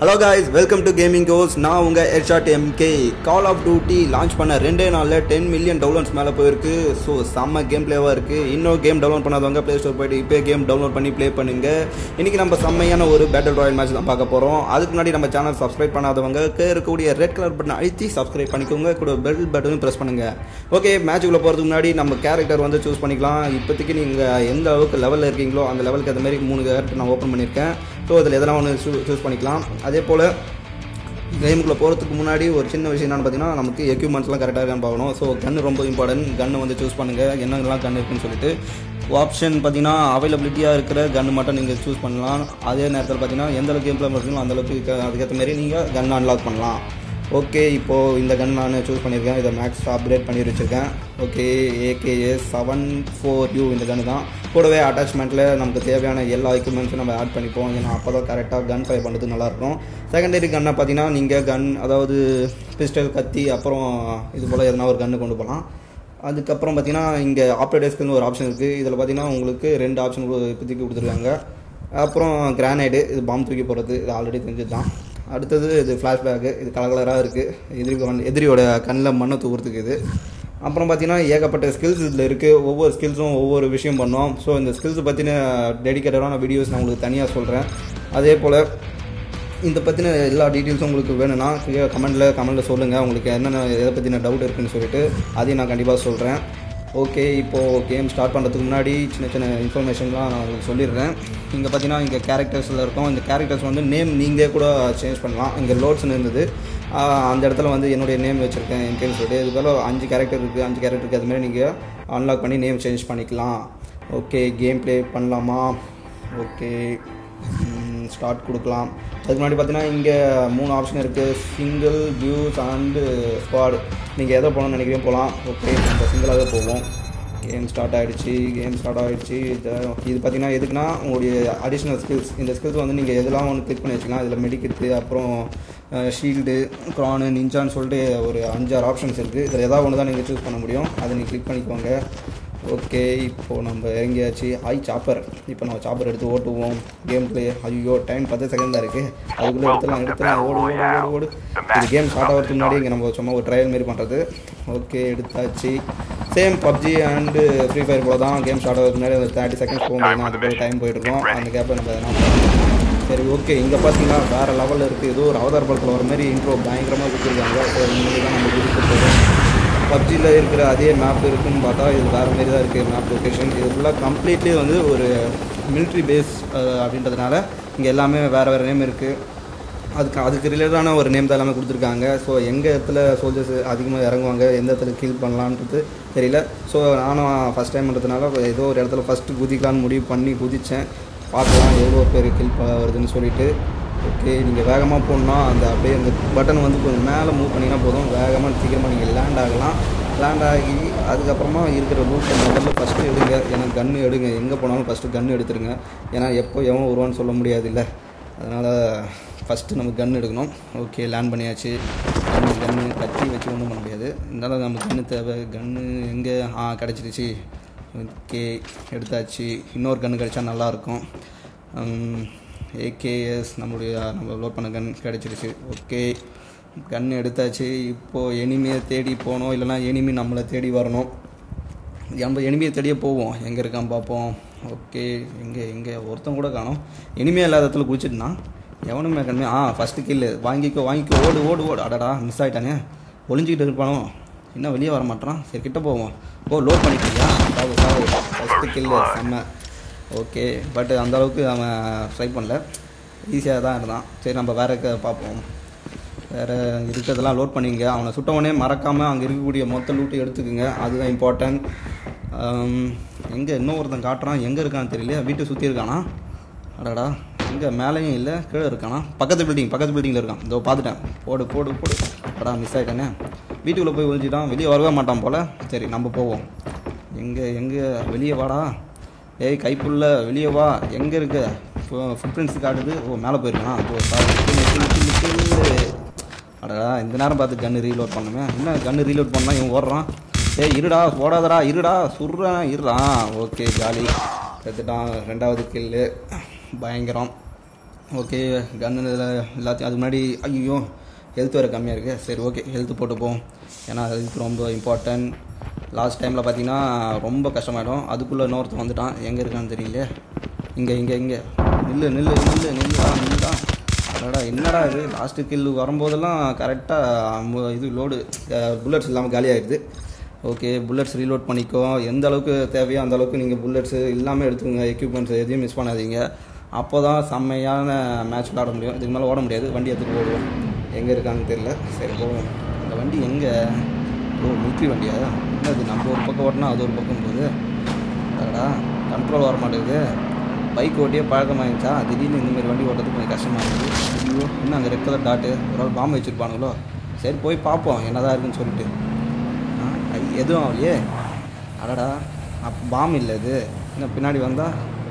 Hello guys welcome to gaming கோஸ் நான் உங்கள் headshot MK call of duty launch பண்ண ரெண்டே நாளில் டென் மில்லியன் டவுன்லோட்ஸ் மேலே போயிருக்கு ஸோ செம்ம கேம் பிளேவாக இருக்குது இன்னும் கேம் டவுன்லோட் பண்ணாதவங்க ப்ளே ஸ்டோர் போயிட்டு இப்போ கேம் டவுன்லோட் பண்ணி ப்ளே பண்ணுங்க இன்றைக்கி நம்ம செம்மையான ஒரு பேட்டில் ராயல் மேட்ச் தான் பார்க்க போகிறோம் அதுக்கு முன்னாடி நம்ம சேனல் சப்ஸ்கிரைப் பண்ணாதவங்க கீழ இருக்கக்கூடிய ரெட் கலர் பட்டன் அழுத்தி சப்ஸ்கிரைப் பண்ணிக்கோங்க கூட பெல் பட்டனும் ப்ரெஸ் பண்ணுங்கள் ஓகே மேட்ச்சுக்குள்ளே போகிறதுக்கு முன்னாடி நம்ம கேரக்டர் வந்து சூஸ் பண்ணிக்கலாம் இப்போதைக்கு நீங்கள் எந்த அளவுக்கு லெவலில் இருக்கீங்களோ அந்த லெவலுக்கு ஏற்ற மாதிரி மூணு கேரக்டர் நான் ஓப்பன் பண்ணியிருக்கேன் ஸோ அதில் எதெல்லாம் ஒன்று சூஸ் பண்ணிக்கலாம் அதே போல் கேமுக்குள்ளே போகிறதுக்கு முன்னாடி ஒரு சின்ன விஷயம் என்னென்னு பார்த்தீங்கன்னா நமக்கு எக்யூப்மெண்ட்ஸ்லாம் கரெக்டாக இருக்கான்னு பார்க்கணும் ஸோ கன்று ரொம்ப இம்பார்ட்டன்ட் கன்று வந்து சூஸ் பண்ணுங்கள் என்னென்னலாம் கன்று இருக்குன்னு சொல்லிட்டு ஆப்ஷன் பார்த்தீங்கன்னா அவைலபிலிட்டியாக இருக்கிற கன்று மட்டும் நீங்கள் சூஸ் பண்ணலாம் அதே நேரத்தில் பார்த்தீங்கன்னா எந்த அளவுக்கு கேம் இருக்கீங்களோ அந்தளவுக்கு அதுக்கேற்ற மாதிரி நீங்கள் கன் அன்லாக் பண்ணலாம் ஓகே இப்போது இந்த கன் நான் சூஸ் பண்ணியிருக்கேன் இதை மேக்ஸ் அப்கிரேட் பண்ணி வச்சுருக்கேன் okay AKS seven four U இந்த கன்று தான் கூடவே அட்டாச்மெண்ட்டில் நமக்கு தேவையான எல்லா எக்யூப்மெண்ட்ஸும் நம்ம ஆட் பண்ணிப்போம் ஏன்னா அப்போ தான் கரெக்டாக கன் ஃபயர் பண்ணுறது நல்லாயிருக்கும் செகண்டரி கன்னை பார்த்தீங்கன்னா நீங்கள் கன் அதாவது பிஸ்டல் கத்தி அப்புறம் இது போல் எதனா ஒரு கன்று கொண்டு போகலாம் அதுக்கப்புறம் பார்த்தீங்கன்னா இங்கே ஆப்ரேட்டர்ஸ்க்குன்னு ஒரு ஆப்ஷன் இருக்குது இதில் பார்த்தீங்கன்னா உங்களுக்கு ரெண்டு ஆப்ஷன் இப்போதைக்கு கொடுத்துருக்காங்க அப்புறம் கிரானைடு இது பாம்பு தூக்கி போடுறது இது ஆல்ரெடி தெரிஞ்சது தான் அடுத்தது இது ஃப்ளாஷ்பேக்கு இது கலர் கலராக இருக்குது எதிரி கண் எதிரியோட கண்ணில் மண்ணை தூக்குறதுக்கு இது அப்புறம் பார்த்தீங்கன்னா ஏகப்பட்ட ஸ்கில்ஸ் இதில் இருக்குது ஒவ்வொரு ஸ்கில்ஸும் ஒவ்வொரு விஷயம் பண்ணோம் ஸோ இந்த ஸ்கில்ஸ் பற்றின டெடிக்கேட்டடான வீடியோஸ் நான் உங்களுக்கு தனியாக சொல்கிறேன் அதே போல் இந்த பற்றின எல்லா டீட்டெயில்ஸும் உங்களுக்கு வேணும்னா கீழே கமெண்ட்டில் கமெண்ட்டில் சொல்லுங்கள் உங்களுக்கு என்னென்ன எதை பற்றின டவுட் இருக்குன்னு சொல்லிட்டு அதையும் நான் கண்டிப்பாக சொல்கிறேன் ஓகே இப்போது கேம் ஸ்டார்ட் பண்ணுறதுக்கு முன்னாடி சின்ன சின்ன இன்ஃபர்மேஷன்லாம் நான் உங்களுக்கு சொல்லிடுறேன் இங்கே பார்த்தீங்கன்னா இங்கே கேரக்டர்ஸில் இருக்கும் இந்த கேரக்டர்ஸ் வந்து நேம் நீங்களே கூட சேஞ்ச் பண்ணலாம் இங்கே லோட்ஸ்னு இருந்தது அந்த இடத்துல வந்து என்னுடைய நேம் வச்சுருக்கேன் என்கேன்னு சொல்லிட்டு இது போல் அஞ்சு கேரக்டர் இருக்குது அஞ்சு கேரக்டருக்கு அது மாதிரி நீங்கள் அன்லாக் பண்ணி நேம் சேஞ்ச் பண்ணிக்கலாம் ஓகே கேம் ப்ளே பண்ணலாமா ஓகே ஸ்டார்ட் கொடுக்கலாம் அதுக்கு முன்னாடி பார்த்தீங்கன்னா இங்கே மூணு ஆப்ஷன் இருக்குது சிங்கிள் வியூஸ் அண்டு ஸ்குவாடு நீங்கள் எதை போகணும்னு நினைக்கிறீங்க போகலாம் ஓகே நம்ம சிங்கிளாகவே போவோம் கேம் ஸ்டார்ட் ஆகிடுச்சு கேம் ஸ்டார்ட் ஆகிடுச்சு இது இது பார்த்தீங்கன்னா எதுக்குன்னா உங்களுடைய அடிஷ்னல் ஸ்கில்ஸ் இந்த ஸ்கில்ஸ் வந்து நீங்கள் எதெல்லாம் ஒன்று கிளிக் பண்ணி வச்சுக்கலாம் இதில் மெடிக்கெட்டு அப்புறம் ஷீல்டு க்ரானு நிஞ்சான்னு சொல்லிட்டு ஒரு அஞ்சாறு ஆப்ஷன்ஸ் இருக்குது இதில் எதாவது ஒன்று தான் நீங்கள் சூஸ் பண்ண முடியும் அதை நீங்கள் கிளிக் பண்ணிக்கோங்க ஓகே இப்போது நம்ம இறங்கியாச்சு ஹாய் சாப்பர் இப்போ நம்ம சாப்பர் எடுத்து ஓட்டுவோம் கேம் பிளே ஐயோ டைம் பத்து செகண்ட் தான் இருக்குது அதுக்குள்ளே எடுத்துலாம் எடுத்துலாம் ஓடு ஓடு ஓடு ஓடு இது கேம் ஸ்டார்ட் ஆகிறதுக்கு முன்னாடி இங்கே நம்ம சும்மா ஒரு ட்ரையல் மாரி பண்ணுறது ஓகே எடுத்தாச்சு same PUBG and free fire போல தான் கேம் ஸ்டார்ட் ஆகிறதுக்கு முன்னாடி அந்த தேர்ட்டி செகண்ட்ஸ் போக முடியும் அது போல் டைம் போயிட்டுருக்கோம் அந்த கேப்பில் நம்ம எதனா சரி ஓகே இங்கே பார்த்தீங்கன்னா வேறு லெவலில் இருக்குது ஏதோ ஒரு அவதார படத்தில் ஒரு மாதிரி இன்ட்ரோ பயங்கரமாக கொடுத்துருக்காங்க ஸோ இந்த தான் நம்ம குதிக்க போகிறோம் பப்ஜியில் இருக்கிற அதே மேப் இருக்குன்னு பார்த்தா இது வேறு மாரி தான் இருக்குது மேப் லொக்கேஷன் இது ஃபுல்லாக கம்ப்ளீட்லி வந்து ஒரு மிலிட்ரி பேஸ் அப்படின்றதுனால இங்கே எல்லாமே வேறு வேறு நேம் இருக்குது அதுக்கு அதுக்கு ரிலேட்டடான ஒரு நேம் தான் எல்லாமே கொடுத்துருக்காங்க ஸோ எங்கள் இடத்துல சோல்ஜர்ஸ் அதிகமாக இறங்குவாங்க எந்த இடத்துல கில் பண்ணலான்றது தெரியல ஸோ நானும் ஃபஸ்ட் டைம்ன்றதுனால ஏதோ ஒரு இடத்துல ஃபஸ்ட்டு குதிக்கலான்னு முடிவு பண்ணி குதித்தேன் பார்க்கலாம் எவ்வளோ பேர் கில் வருதுன்னு சொல்லிட்டு ஓகே நீங்கள் வேகமாக போகணுன்னா அந்த அப்படியே அந்த பட்டன் வந்து கொஞ்சம் மேலே மூவ் பண்ணிங்கன்னா போதும் வேகமாக சீக்கிரமாக நீங்கள் லேண்ட் ஆகலாம் லேண்ட் ஆகி அதுக்கப்புறமா இருக்கிற ரூட்டை முதல்ல ஃபஸ்ட்டு எடுங்க ஏன்னா கன்று எடுங்க எங்கே போனாலும் ஃபஸ்ட்டு கன்று எடுத்துருங்க ஏன்னா எப்போ எவன் வருவான்னு சொல்ல முடியாது இல்லை அதனால் ஃபஸ்ட்டு நம்ம கன்று எடுக்கணும் ஓகே லேண்ட் பண்ணியாச்சு கன்று கன்று கத்தி வச்சு ஒன்றும் பண்ண முடியாது இருந்தாலும் நமக்கு கன்று தேவை கன்று எங்கே ஆ கிடச்சிருச்சு ஓகே எடுத்தாச்சு இன்னொரு கன்று கிடச்சா நல்லாயிருக்கும் ஏகேஎஸ் நம்மளுடைய நம்ம லோட் பண்ண கன் கிடச்சிருச்சு ஓகே கன் எடுத்தாச்சு இப்போது எனிமையை தேடி போகணும் இல்லைனா எனிமி நம்மளை தேடி வரணும் நம்ம எனிமையை தேடியே போவோம் எங்கே இருக்கான் பார்ப்போம் ஓகே எங்கே எங்கே ஒருத்தன் கூட காணும் இனிமையாக இல்லாத இடத்துல குளிச்சுட்டுனா எவனுமே கண்மே ஆ ஃபஸ்ட்டு கில்லு வாங்கிக்கோ வாங்கிக்கோ ஓடு ஓடு ஓடு அடடா மிஸ் ஆகிட்டானே ஒளிஞ்சிக்கிட்டு இருப்பானோ இன்னும் வெளியே வர மாட்டான் சரி கிட்ட போவோம் ஓ லோட் பண்ணிக்கிறியா சாவு சாவு ஃபஸ்ட்டு கில்லு செம்ம ஓகே பட் அந்தளவுக்கு அவன் ட்ரை பண்ணல ஈஸியாக தான் இருந்தான் சரி நம்ம வேறு பார்ப்போம் வேறு இருக்கிறதெல்லாம் லோட் பண்ணிங்க அவனை சுட்டவனே மறக்காமல் அங்கே இருக்கக்கூடிய மொத்த லூட்டு எடுத்துக்கோங்க அதுதான் இம்பார்ட்டன்ட் எங்கே இன்னும் ஒருத்தன் காட்டுறான் எங்கே இருக்கான்னு தெரியல வீட்டை சுற்றி இருக்கானா அடடா எங்கே மேலேயும் இல்லை கீழே இருக்கானா பக்கத்து பில்டிங் பக்கத்து பில்டிங்கில் இருக்கான் இதோ பார்த்துட்டேன் போடு போடு போடு அடா மிஸ் ஆகிட்டானே வீட்டுக்குள்ளே போய் ஒழிச்சிட்டான் வெளியே வரவே மாட்டான் போல் சரி நம்ம போவோம் எங்கே எங்கே வெளியே வாடா ஏய் கைப்புள்ள வெளியே வா எங்கே இருக்க ஃபுட் பிரிண்ட்ஸ் காட்டுது ஓ மேலே போயிருக்கானா ஓ சாரி அடடா இந்த நேரம் பார்த்து கன்று ரீலோட் பண்ணுமே என்ன கன்று ரீலோட் பண்ணால் இவன் ஓடுறான் ஏய் இருடா ஓடாதடா இருடா சுடுறான் இருறான் ஓகே ஜாலி எடுத்துட்டான் ரெண்டாவது கில்லு பயங்கரம் ஓகே கன்னு எல்லாத்தையும் அது முன்னாடி ஐயோ ஹெல்த் வேறு கம்மியாக இருக்குது சரி ஓகே ஹெல்த் போட்டுப்போம் ஏன்னா ஹெல்த் ரொம்ப இம்பார்ட்டன்ட் லாஸ்ட் டைமில் பார்த்தீங்கன்னா ரொம்ப கஷ்டமாயிடும் அதுக்குள்ளே இன்னொருத்தன் வந்துட்டான் எங்கே இருக்கான்னு தெரியல இங்கே இங்கே இங்கே நில்லு நில்லு நில்லு நில்லுடா நில்லுடா அடடா என்னடா இது லாஸ்ட்டு கில் வரும்போதெல்லாம் கரெக்டாக இது லோடு புல்லட்ஸ் இல்லாமல் காலியாகிடுது ஓகே புல்லட்ஸ் ரீலோட் பண்ணிக்கோ எந்த அளவுக்கு தேவையோ அந்த அளவுக்கு நீங்கள் புல்லட்ஸ் எல்லாமே எடுத்துக்கோங்க எக்யூப்மெண்ட்ஸ் எதையும் மிஸ் பண்ணாதீங்க அப்போ தான் செம்மையான மேட்ச் விளாட முடியும் இதுக்கு மேலே ஓட முடியாது வண்டி எடுத்துகிட்டு ஓடுவோம் எங்கே இருக்கான்னு தெரியல சரி போவோம் அந்த வண்டி எங்கே ஓ மிலிட்ரி வண்டியா என்னது நம்ம ஒரு பக்கம் ஓட்டினா அது ஒரு பக்கம் போகுது அடடா கண்ட்ரோல் வர மாட்டேங்குது பைக் ஓட்டியே பழக்கமாகிடுச்சா திடீர்னு இந்த மாதிரி வண்டி ஓட்டுறதுக்கு கொஞ்சம் கஷ்டமாக இருக்குது ஐயோ இன்னும் அங்கே ரெட் கலர் டாட்டு ஒரு ஆள் பாம்பு வச்சுருப்பானுங்களோ சரி போய் பார்ப்போம் என்னதான் இருக்குன்னு சொல்லிட்டு ஆ ஐ எதுவும் ஆகலையே அடடா அப்போ பாம் இல்லை இது என்ன பின்னாடி வந்தா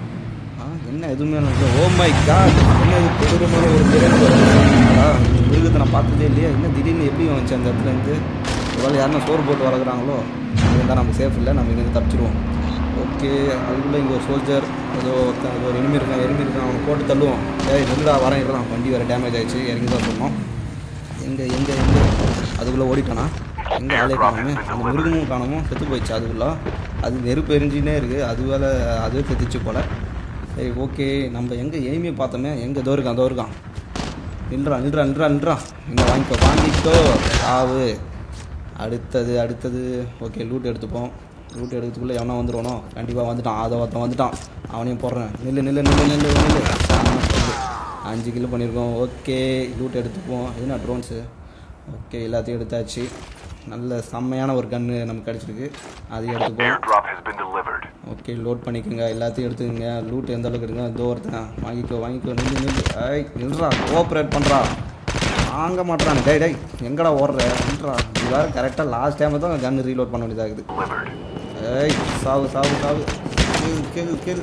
ஆ என்ன எதுவுமே ஓ மை காட் என்ன இது கொடூரமான ஒரு மிருகம் அடடா, இந்த மிருகத்தை நான் பார்த்ததே இல்லையே என்ன திடீர்னு எப்படி வந்துச்சு அந்த இடத்துல இருந்து ஒருவேளை யாருன்னா சோறு போட்டு வளர்க்குறாங்களோ இருந்தால் நம்ம சேஃப் இல்லை நம்ம இங்கேருந்து தப்பிச்சிருவோம் ஓகே அதுக்குள்ளே இங்கே ஒரு சோல்ஜர் ஏதோ ஒருத்தன் ஏதோ ஒரு எனிமி இருக்கான் எனிமி இருக்கான் அவனை போட்டு தள்ளுவோம் ஏய் நில்லுடா வரேன் இருக்கலாம் வண்டி வேறு டேமேஜ் ஆயிடுச்சு இறங்கி தான் சொன்னோம் எங்கே எங்கே எங்கே அதுக்குள்ளே ஓடிட்டானா எங்கே ஆளே காணுமே அந்த மிருகமும் காணுமோ செத்து போயிடுச்சு அதுக்குள்ளே அது நெருப்பு எரிஞ்சினே இருக்குது அது வேலை அதுவே செத்துச்சு போல் சரி ஓகே நம்ம எங்கே எய்மே பார்த்தோமே எங்கே தோ இருக்கான் தோ இருக்கான் நில்றா நில்றா நில்றா நில்றா இங்கே வாங்கிக்கோ வாங்கிக்கோ ஆவு அடுத்தது அடுத்தது ஓகே லூட் எடுத்துப்போம் லூட் எடுக்கிறதுக்குள்ளே எவனா வந்துடுவானோ கண்டிப்பாக வந்துட்டான் அதை ஒருத்தன் வந்துட்டான் அவனையும் போடுறேன் நில்லு நில்லு நில்லு நில்லு நில்லு செம்ம kill. அஞ்சு கிலோ பண்ணியிருக்கோம் ஓகே லூட் எடுத்துப்போம் என்ன ட்ரோன்ஸு ஓகே எல்லாத்தையும் எடுத்தாச்சு நல்ல செம்மையான ஒரு கன்று நமக்கு கிடச்சிருக்கு அதையும் எடுத்துப்போம் Airdrop has been delivered. Okay load பண்ணிக்கோங்க எல்லாத்தையும் எடுத்துக்கங்க லூட் எந்த அளவுக்கு எடுங்க இதோ ஒருத்தன் வாங்கிக்கோ வாங்கிக்கோ நில்லு நில்லு ஐய் நில்றா கோஆப்ரேட் பண்ணுறா வாங்க மாட்றான் டேய் டேய் எங்கடா ஓடுற நில்றா இது வேறு கரெக்டாக லாஸ்ட் டைம் தான் கன் ரீலோட் பண்ண வேண்டியதாகுது Delivered. ஏய் சாவு சாவு சாவு கில் கில் கில்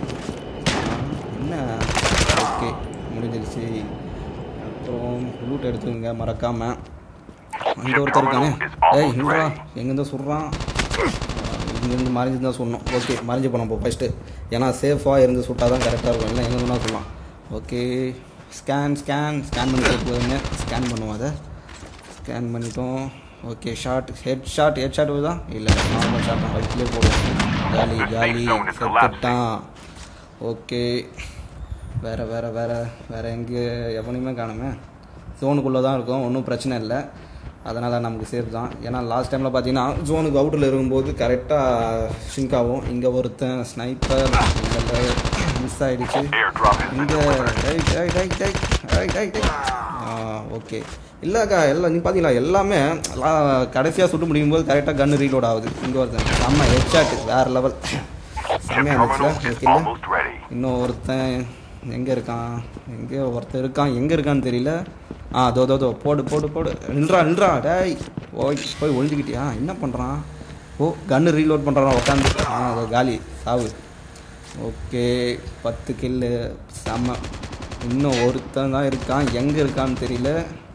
என்ன ஓகே முடிஞ்சிருச்சு அப்புறம் லூட் எடுத்துக்கோங்க மறக்காம அங்கே ஒருத்தர் இருக்கானே ஏய் நில்றா எங்கேருந்து சுடுறான் இங்கேருந்து மறைஞ்சு தான் சொன்னோம் ஓகே மறைஞ்சு போனோம் இப்போ ஃபஸ்ட்டு ஏன்னா சேஃபாக இருந்து சுட்டால் தான் கரெக்டாக இருக்கும் இல்லை எங்கே சொன்னால் சொல்லலாம் ஓகே ஸ்கேன் ஸ்கேன் ஸ்கேன் பண்ணி போதுங்க ஸ்கேன் பண்ணுவோம் அதை ஸ்கேன் பண்ணிட்டோம் okay short head shot head shot தான் இல்லை நார்மல் ஷாட் தான் வயிற்றுலேயே போடுவோம் ஜாலி ஜாலி செத்துட்டான் ஓகே வேறு வேறு வேறு வேறு எங்கே எவனையுமே காணுமே ஜோனுக்குள்ளே தான் இருக்கும் ஒன்றும் பிரச்சனை இல்லை அதனால் நமக்கு சேஃப் தான் ஏன்னா லாஸ்ட் டைமில் பார்த்தீங்கன்னா ஜோனுக்கு அவுட்டில் இருக்கும்போது கரெக்டாக ஷிங்க் ஆகும் இங்கே ஒருத்தன் ஸ்னைப்பர் மிஸ் ஆகிடுச்சு Airdrop has been இங்கே delivered. Right right right right right right okay இல்லைக்கா எல்லாம் நீ பார்த்தீங்களா எல்லாமே கடைசியாக சுட்டு முடியும் போது கரெக்டாக கன்று ரீலோட் ஆகுது இங்கே ஒருத்தன் செம்ம ஹெட்ஷாட் வேறு லெவல் Chip செம்மையாக terminal இருந்துச்சுல is கில்லு almost ready. இன்னும் ஒருத்தன் எங்கே இருக்கான் எங்கே ஒருத்தன் இருக்கான் எங்கே இருக்கான்னு தெரியல ஆ தோ தோ தோ போடு போடு போடு நில்றா நில்றா டேய் ஓய் போய் ஒழிஞ்சுக்கிட்டியா என்ன பண்ணுறான் ஓ கன்று ரீலோட் பண்ணுறான் உட்காந்து ஆ அதோ காலி சாவு ஓகே பத்து கில்லு செம்ம இன்னும் ஒருத்தன் தான் இருக்கான் எங்கே இருக்கான்னு தெரியல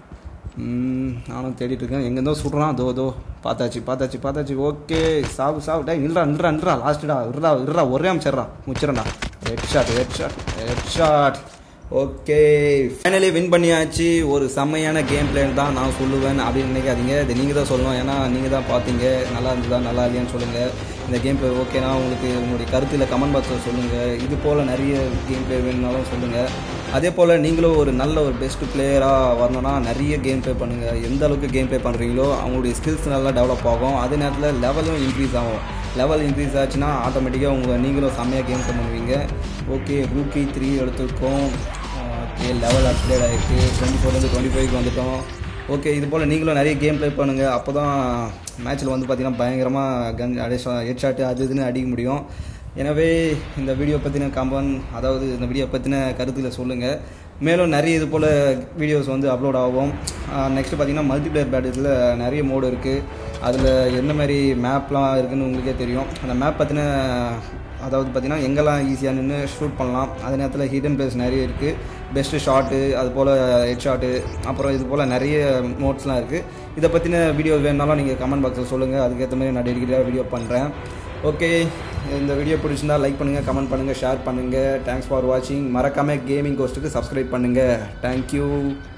ம், நானும் தேடிட்டு இருக்கேன் எங்கேருந்தோ சுடுறான் தோ தோ பார்த்தாச்சு பார்த்தாச்சு பார்த்தாச்சு ஓகே சாவு சாவு டேய் நில்றா நில்றா நில்றா லாஸ்ட்டுடா இருடா இருடா ஒரே அமிச்சிட்றா முச்சிடண்டா head shot head shot head shot okay finally win பண்ணியாச்சு ஒரு செம்மையான கேம் பிளேன் தான் நான் சொல்லுவேன் அப்படின்னு நினைக்காதீங்க இது நீங்கள் தான் சொல்லணும் ஏன்னா நீங்கள் தான் பார்த்தீங்க நல்லா இருந்ததா நல்லா இல்லையான்னு சொல்லுங்கள் இந்த கேம் பிளே ஓகேனா உங்களுக்கு உங்களுடைய கருத்தில் கமெண்ட் பாக்ஸில் சொல்லுங்கள் இது போல் நிறைய கேம் பிளே வேணும்னாலும் சொல்லுங்கள் அதே போல் நீங்களும் ஒரு நல்ல ஒரு பெஸ்ட் பிளேயராக வரணும்னா நிறைய கேம் ப்ளே பண்ணுங்கள் எந்த அளவுக்கு கேம் ப்ளே பண்ணுறீங்களோ அவங்களுடைய ஸ்கில்ஸ் நல்லா டெவலப் ஆகும் அதே நேரத்தில் லெவலும் இன்க்ரீஸ் ஆகும் லெவல் இன்க்ரீஸ் ஆச்சுன்னா ஆட்டோமேட்டிக்காக உங்கள் நீங்களும் செம்மையாக கேம் ப்ளே பண்ணுவீங்க ஓகே ரூக்கி த்ரீ எடுத்துருக்கோம் ஓகே லெவல் அப்டேட் ஆகிருக்கு டுவெண்ட்டி ஃபோர்லேருந்து டுவெண்ட்டி ஃபைவ்க்கு வந்துட்டோம் ஓகே இது போல் நீங்களும் நிறைய கேம் ப்ளே பண்ணுங்கள் அப்போ தான் மேட்ச்சில் வந்து பார்த்தீங்கன்னா பயங்கரமாக கன் அடி ஹெட் ஷாட்டு அது இதுன்னு அடிக்க முடியும் எனவே இந்த வீடியோ பற்றின கமெண்ட் அதாவது இந்த வீடியோ பற்றின கருத்துக்களை சொல்லுங்கள் மேலும் நிறைய இது போல் வீடியோஸ் வந்து அப்லோட் ஆகும் நெக்ஸ்ட்டு பார்த்தீங்கன்னா மல்டிப்ளேயர் பேட்டில் நிறைய மோடு இருக்குது அதில் என்ன மாதிரி மேப்லாம் இருக்குன்னு உங்களுக்கே தெரியும் அந்த மேப் பற்றின அதாவது பார்த்தீங்கன்னா எங்கெல்லாம் ஈஸியாக நின்று ஷூட் பண்ணலாம் அதே நேரத்தில் ஹிடன் பிளேஸ் நிறைய இருக்குது பெஸ்ட்டு ஷாட்டு அது போல் ஹெட் ஷாட்டு அப்புறம் இது போல் நிறைய மோட்ஸ்லாம் இருக்குது இதை பற்றின வீடியோ வேணுனாலும் நீங்கள் கமெண்ட் பாக்ஸில் சொல்லுங்கள் அதுக்கேற்ற மாதிரி நான் டெடிக்கேட்டாக வீடியோ பண்ணுறேன் ஓகே இந்த வீடியோ பிடிச்சிருந்தா லைக் பண்ணுங்கள் கமெண்ட் பண்ணுங்கள் ஷேர் பண்ணுங்கள் தேங்க்ஸ் ஃபார் வாட்சிங் மறக்காமல் கேமிங் கோஸ்ட்டுக்கு சப்ஸ்கிரைப் பண்ணுங்கள் தேங்க்யூ